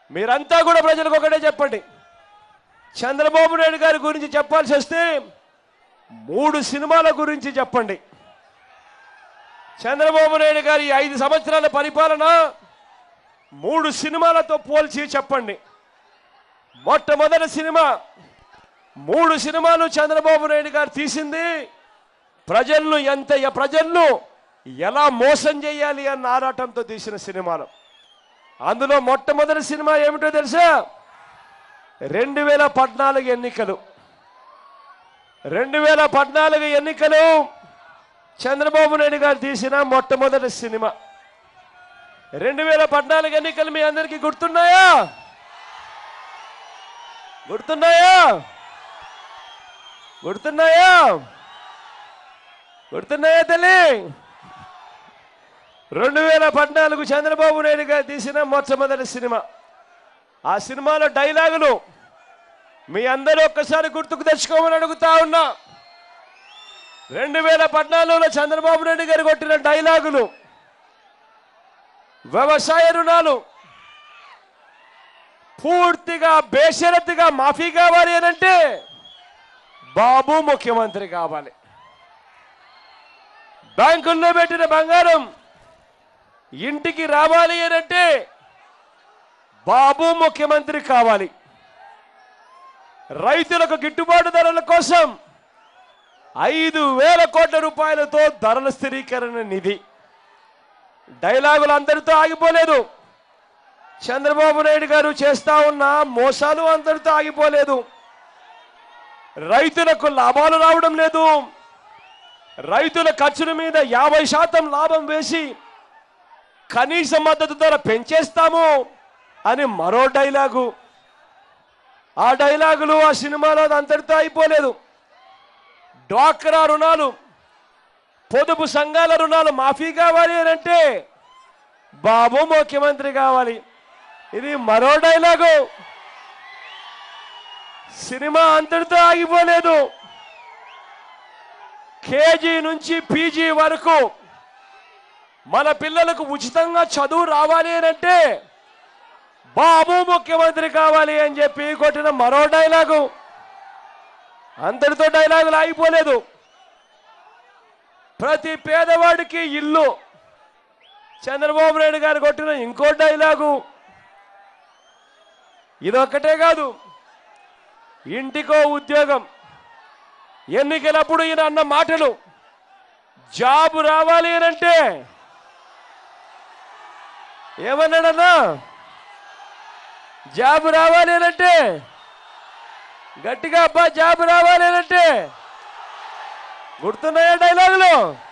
మీరంతా కూడా ప్రజలకు ఒకటే చెప్పండి చంద్రబాబు నాయుడు గారి గురించి చెప్పాల్సి వస్తే మూడు సినిమాల గురించి చెప్పండి చంద్రబాబు నాయుడు గారి ఐదు సంవత్సరాల పరిపాలన మూడు సినిమాలతో పోల్చి చెప్పండి మొట్టమొదటి సినిమా మూడు సినిమాలు చంద్రబాబు నాయుడు గారు తీసింది ప్రజలను ఎంత ప్రజలను ఎలా మోసం చేయాలి అన్న ఆరాటంతో తీసిన సినిమాలు అందులో మొట్టమొదటి సినిమా ఏమిటో తెలుసా రెండు వేల పద్నాలుగు ఎన్నికలు రెండు వేల పద్నాలుగు ఎన్నికలు చంద్రబాబు నాయుడు గారు తీసిన మొట్టమొదటి సినిమా రెండు వేల పద్నాలుగు ఎన్నికలు మీ అందరికీ గుర్తున్నాయా గుర్తున్నాయా గుర్తున్నాయా గుర్తున్నాయా తల్లి రెండు వేల పద్నాలుగు చంద్రబాబు నాయుడు గారు తీసిన మొట్టమొదటి సినిమా ఆ సినిమాలో డైలాగులు మీ అందరూ ఒక్కసారి గుర్తుకు తెచ్చుకోమని అడుగుతా ఉన్నా రెండు వేల పద్నాలుగులో చంద్రబాబు నాయుడు గారు కొట్టిన డైలాగులు వ్యవసాయ రుణాలు పూర్తిగా బేషరతుగా మాఫీ కావాలి అని అంటే బాబు ముఖ్యమంత్రి కావాలి బ్యాంకుల్లో పెట్టిన బంగారం ఇంటికి రావాలి అని అంటే బాబు ముఖ్యమంత్రి కావాలి రైతులకు గిట్టుబాటు ధరల కోసం ఐదు వేల కోట్ల రూపాయలతో ధరల స్థిరీకరణ నిధి డైలాగులు అందరితో ఆగిపోలేదు చంద్రబాబు నాయుడు గారు చేస్తా ఉన్న మోసాలు అందరితో ఆగిపోలేదు రైతులకు లాభాలు రావడం లేదు రైతుల ఖర్చుల మీద యాభై శాతం లాభం వేసి కనీస మద్దతు ధర పెంచేస్తాము అని మరో డైలాగు ఆ డైలాగులు ఆ సినిమాలో అది అంతటితో అయిపోలేదు డ్వాక్రా రుణాలు పొదుపు సంఘాల రుణాలు మాఫీ కావాలి అని అంటే బాబు ముఖ్యమంత్రి కావాలి ఇది మరో డైలాగు సినిమా అంతటితో ఆగిపోలేదు కేజీ నుంచి పీజీ వరకు మన పిల్లలకు ఉచితంగా చదువు రావాలి అని అంటే బాబు ముఖ్యమంత్రి కావాలి అని చెప్పి కొట్టిన మరో డైలాగు అంతటితో డైలాగులు ఆగిపోలేదు ప్రతి పేదవాడికి ఇల్లు చంద్రబాబు నాయుడు గారు కొట్టిన ఇంకో డైలాగు ఇదొక్కటే కాదు ఇంటికో ఉద్యోగం ఎన్నికలప్పుడు ఈయన అన్న మాటలు జాబు రావాలి అని అంటే ఏమన్నాడన్నా జాబు రావాలి అని అంటే గట్టిగా అబ్బా జాబు రావాలి అని అంటే గుర్తున్నాయా డైలాగులు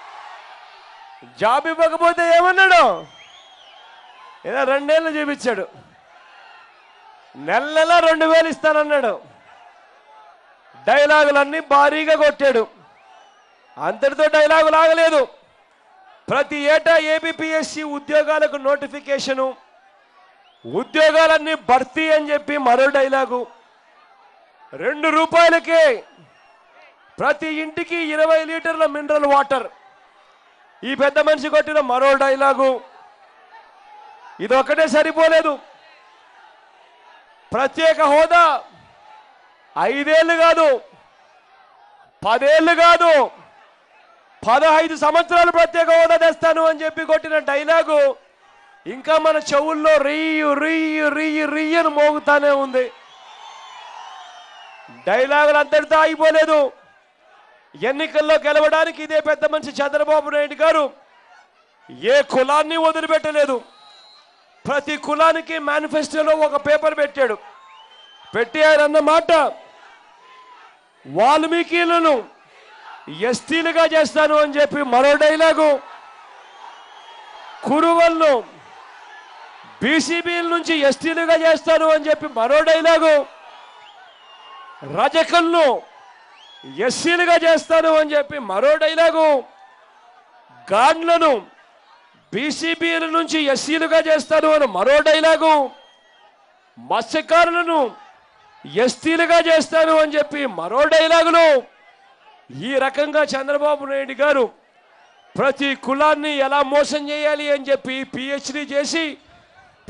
జాబ్ ఇవ్వకపోతే ఏమన్నాడు ఏదో రెండేళ్ళు చూపించాడు నెల నెల రెండు వేలు ఇస్తానన్నాడు డైలాగులన్నీ భారీగా కొట్టాడు అంతటితో డైలాగులు ఆగలేదు ప్రతి ఏటా ఏబిపిఎస్సి ఉద్యోగాలకు నోటిఫికేషను ఉద్యోగాలన్నీ భర్తీ అని చెప్పి మరో డైలాగు రెండు రూపాయలకే ప్రతి ఇంటికి ఇరవై లీటర్ల మినరల్ వాటర్ ఈ పెద్ద మనిషి కొట్టిన మరో డైలాగు ఇదొక్కటే సరిపోలేదు ప్రత్యేక హోదా ఐదేళ్లు కాదు పదేళ్లు కాదు పదహైదు సంవత్సరాలు ప్రత్యేక హోదా తెస్తాను అని చెప్పి కొట్టిన డైలాగు ఇంకా మన చెవుల్లో రీయు రీయు రీయు రీయను మోగుతానే ఉంది డైలాగులు అంతటితో ఆగిపోలేదు ఎన్నికల్లో గెలవడానికి ఇదే పెద్ద మనిషి చంద్రబాబు నాయుడు గారు ఏ కులాన్ని వదిలిపెట్టలేదు ప్రతి కులానికి మేనిఫెస్టోలో ఒక పేపర్ పెట్టాడు పెట్టి ఆయన అన్న మాట వాల్మీకిలను ఎస్టీలుగా చేస్తాను అని చెప్పి మరో డైలాగు కురువలను బీసీబీల నుంచి ఎస్టీలుగా చేస్తాను అని చెప్పి మరో డైలాగు రజకలను ఎస్సీలుగా చేస్తాను అని చెప్పి మరో డైలాగు గాండ్లను బీసీబీల నుంచి ఎస్సీలుగా చేస్తాను అని మరో డైలాగు మత్స్యకారులను ఎస్టీలుగా చేస్తాను అని చెప్పి మరో డైలాగులు ఈ రకంగా చంద్రబాబు నాయుడు గారు ప్రతి కులాన్ని ఎలా మోసం చేయాలి అని చెప్పి పిహెచ్డి చేసి